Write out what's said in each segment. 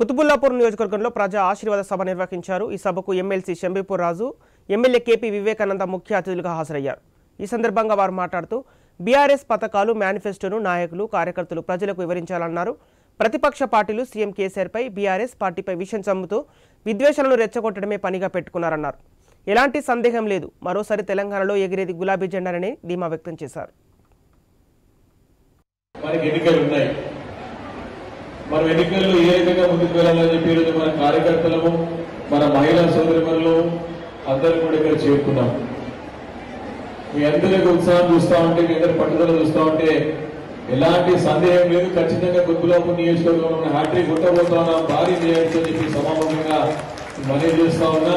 కుతుబుల్లాపూర్ నియోజకవర్గంలో ప్రజా ఆశీర్వాద సభ నిర్వహించారు ఈ సభకు MLC Shambipur Raju MLA KP Vivekananda ముఖ్య అతిథులుగా హాజరయ్యారు ఈ సందర్భంగా వారు మాట్లాడుతూ బీఆర్ఎస్ పథకాలు మేనిఫెస్టోను నాయకులు కార్యకర్తలు ప్రజలకు వివరించాలన్నారు ప్రతిపక్ష పార్టీలు సీఎం కేసీఆర్పై బీఆర్ఎస్ పార్టీపై విషయం చమ్ముతూ విద్వేషాలను రెచ్చగొట్టడమే పనిగా పెట్టుకున్నారన్నారు ఎలాంటి సందేహం లేదు మరోసారి తెలంగాణలో ఎగిరేది గులాబీ జెండానని ధీమా వ్యక్తం చేశారు మనకి ఎన్నికలు ఉన్నాయి మనం ఎన్నికల్లో ఏ విధంగా ముందుకు వెళ్ళాలని చెప్పి ఈరోజు మన కార్యకర్తలము మన మహిళా సోదరిమణులు అందరూ కూడా ఇక్కడ చేరుకున్నాం మీ అందరి యొక్క ఉత్సాహం చూస్తా ఉంటే మీ అందరి పట్టుదల చూస్తా ఉంటే ఎలాంటి సందేహం లేదు ఖచ్చితంగా గుర్తులాపు నియోజకవర్గంలో ఉన్న హ్యాట్రిక్ కొట్టబోతా ఉన్నాం భారీ చేయొచ్చు అని చెప్పి సమాపంగా మనవి చేస్తా ఉన్నా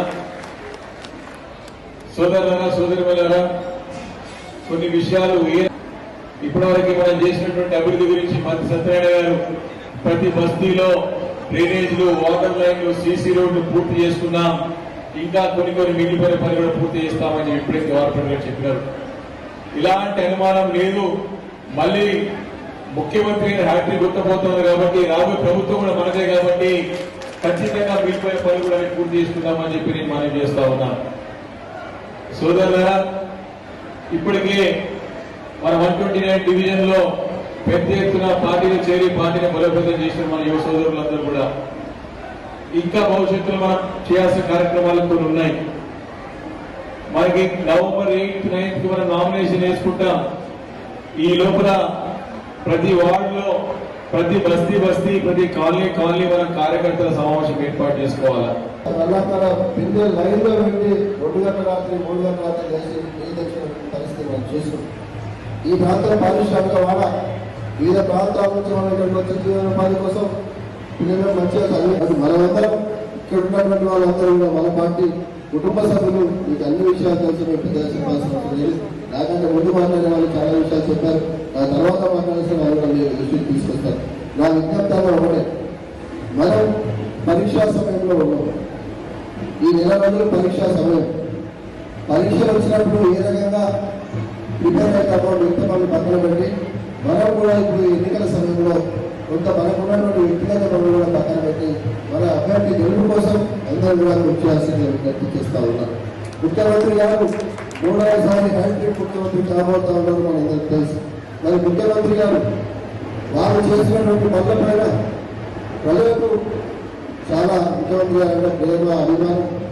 సోదరులారా సోదరిమణులారా కొన్ని విషయాలు ఏ ఇప్పటివరకు మనం చేసినటువంటి అభివృద్ధి గురించి మంత్రి సత్యనారాయణ గారు ప్రతి బస్తీలో డ్రైనేజ్లు వాటర్ లైన్లు సీసీ రోడ్లు పూర్తి చేసుకున్నాం ఇంకా కొన్ని కొన్ని మిగిలిపోయిన పని కూడా పూర్తి చేస్తామని ఇప్పుడే గవర్నమెంట్ గారు చెప్పినారు ఇలాంటి అనుమానం లేదు మళ్ళీ ముఖ్యమంత్రి గారి హ్యాట్రిక్ గుర్తపోతుంది కాబట్టి రాబోయే ప్రభుత్వం కూడా మనదే కాబట్టి ఖచ్చితంగా మిగిలిపోయిన పని కూడా మేము పూర్తి చేసుకుందామని చెప్పి నేను మనం చేస్తా ఉన్నా సోదరులారా ఇప్పటికే మన వన్ ట్వంటీ నైన్ డివిజన్ లో పెద్ద ఎత్తున పార్టీలు చేరి పార్టీని బలోపేతం చేసిన మన యువ సోదరులందరూ కూడా ఇంకా భవిష్యత్తులో మనం చేయాల్సిన కార్యక్రమాలు కొన్ని ఉన్నాయి మనకి నవంబర్ ఎయిత్ నైన్త్ కి మనం నామినేషన్ వేసుకుంటాం ఈ లోపల ప్రతి వార్డులో ప్రతి బస్తీ బస్తీ ప్రతి కాలనీ కాలనీ మనం కార్యకర్తల సమావేశం ఏర్పాటు చేసుకోవాలా అలా పిండి లైన్ లో పెట్టి రెండు గంటల రాత్రి మూడు గంటల రాత్రి కలిసి నీళ్ళు తెచ్చిన పరిస్థితి మనం చూస్తున్నాం ఈ ప్రాంతం పారిశ్రామిక వాడ వివిధ ప్రాంతాల నుంచి మనం ఇక్కడికి వచ్చే జీవనోపాధి కోసం పిల్లలు మంచిగా చదివి మనమందరం ఇక్కడ ఉన్నటువంటి వాళ్ళందరూ కూడా మన పార్టీ కుటుంబ సభ్యులు మీకు అన్ని విషయాలు తెలిసి మేము పెద్దగా చెప్పాల్సిన అవసరం లేదు నాకంటే ముందు మాట్లాడే వాళ్ళు చాలా విషయాలు చెప్పారు నా తర్వాత మాట్లాడాల్సిన వాళ్ళు కూడా మీరు దృష్టికి తీసుకొస్తారు నా విజ్ఞప్తాలు ఒకటే మనం పరీక్షా సమయంలో ఉన్నాం ఈ నెల రోజులు పరీక్షా సమయం పరీక్ష వచ్చినప్పుడు ఏ రకంగా ప్రిపేర్ అవుతామో వ్యక్తమని పక్కన పెట్టి మనం కూడా ఇప్పుడు ఎన్నికల సమయంలో కొంత మనకు ఉన్నటువంటి వ్యక్తిగత పనులు కూడా పక్కన పెట్టి మన అభ్యర్థి గెలుపు కోసం అందరూ కూడా కృషి చేయాల్సింది విజ్ఞప్తి చేస్తా ఉన్నాం ముఖ్యమంత్రి గారు మూడవసారి హ్యాండ్రిక్ ముఖ్యమంత్రి కాబోతా ఉన్నారు మనందరికీ తెలుసు మరి ముఖ్యమంత్రి గారు వారు చేసినటువంటి పనుల పైన ప్రజలకు చాలా ముఖ్యమంత్రి గారు ప్రేమ అభిమానం